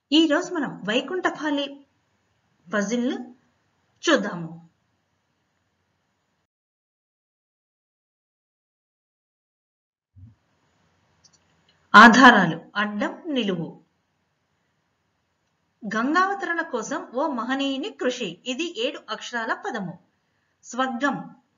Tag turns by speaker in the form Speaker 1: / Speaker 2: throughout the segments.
Speaker 1: ఈరోజు మనం వైకుంఠపాలి పజిల్ను చూద్దాము ఆధారాలు అడ్డం నిలువు గంగావతరణ కోసం ఓ మహనీయుని కృషి ఇది ఏడు అక్షరాల పదము స్వర్గం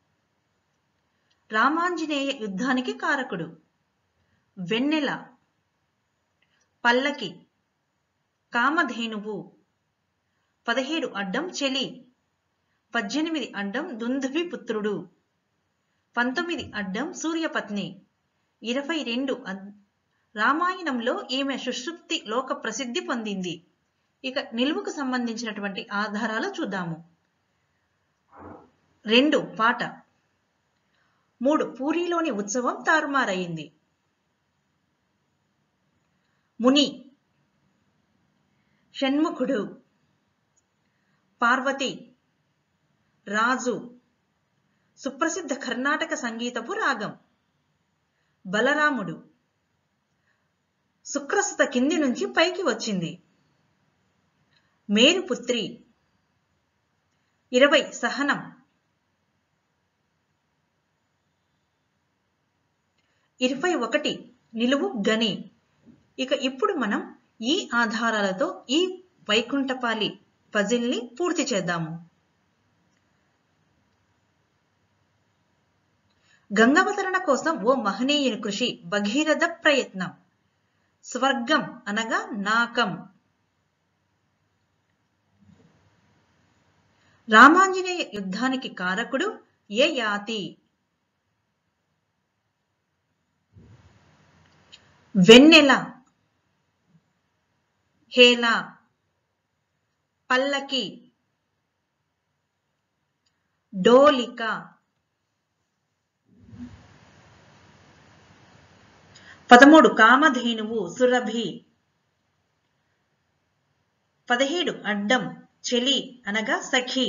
Speaker 1: రామాంజనేయ యుద్ధానికి కారకుడు వెన్నెల పల్లకి కామధేనువు పదిహేడు అడ్డం చెలి పద్దెనిమిది అడ్డం దుందుభి పుత్రుడు పంతొమ్మిది అడ్డం సూర్యపత్ని ఇరవై రెండు రామాయణంలో ఈమె సుషుప్తి లోక ప్రసిద్ధి పొందింది ఇక నిలువుకు సంబంధించినటువంటి ఆధారాలు చూద్దాము రెండు పాట మూడు పూరిలోని ఉత్సవం తారుమారయింది ముని షణ్ముఖుడు పార్వతి రాజు సుప్రసిద్ధ కర్ణాటక సంగీతపు రాగం బలరాముడు శుక్రసుత కింది నుంచి పైకి వచ్చింది మేరుపుత్రి ఇరవై సహనం ఇరవై ఒకటి నిలువు గని ఇక ఇప్పుడు మనం ఈ ఆధారాలతో ఈ వైకుంఠపాలి పజిల్ని పూర్తి చేద్దాము గంగావతరణ కోసం ఓ మహనీయుని కృషి భగీరథ ప్రయత్నం స్వర్గం అనగా నాకం రామాంజనేయ యుద్ధానికి కారకుడు ఏ యాతి వెన్నెల హేల పల్లకి డోలిక పదమూడు కామధేనువు సురభి పదిహేడు అడ్డం చెలి అనగా సఖి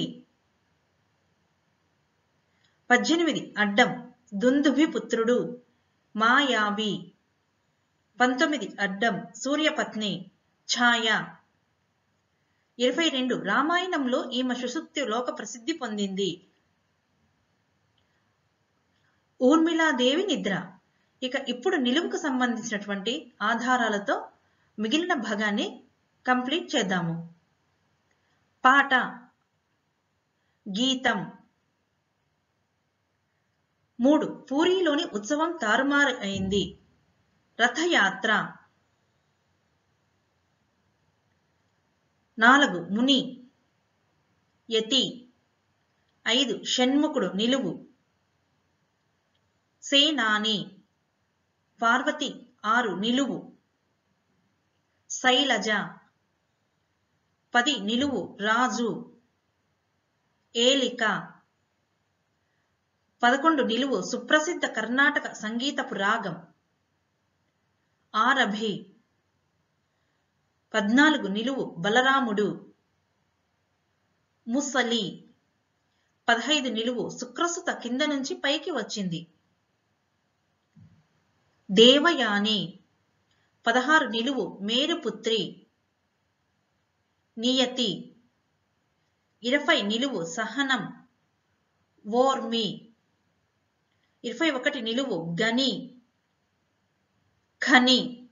Speaker 1: పద్దెనిమిది అడ్డం దుందుభి పుత్రుడు మాయావి పంతొమ్మిది అడ్డం సూర్యపత్ని ఛాయ ఇరవై రెండు రామాయణంలో ఈమె సుశుక్తి లోక ప్రసిద్ధి పొందింది ఊర్మిళాదేవి నిద్ర ఇక ఇప్పుడు నిలువుకు సంబంధించినటువంటి ఆధారాలతో మిగిలిన భాగాన్ని కంప్లీట్ చేద్దాము పాట గీతం మూడు పూరిలోని ఉత్సవం తారుమారు అయింది రథయాత్ర నాలుగు ముని యతి ఐదు షణ్ముఖుడు నిలువు సేనాని పార్వతి ఆరు నిలువు శైలజ పది నిలువు రాజు ఏలిక పదకొండు నిలువు సుప్రసిద్ధ కర్ణాటక సంగీతపు రాగం ఆరభి పద్నాలుగు నిలువు బలరాముడు ముసలి పదహైదు నిలువు శుక్రసుత కింద నుంచి పైకి వచ్చింది దేవయాని పదహారు నిలువు మేరుపుత్రి నియతి ఇరవై నిలువు సహనం ఓర్మి ఇరవై ఒకటి నిలువు గని ఖని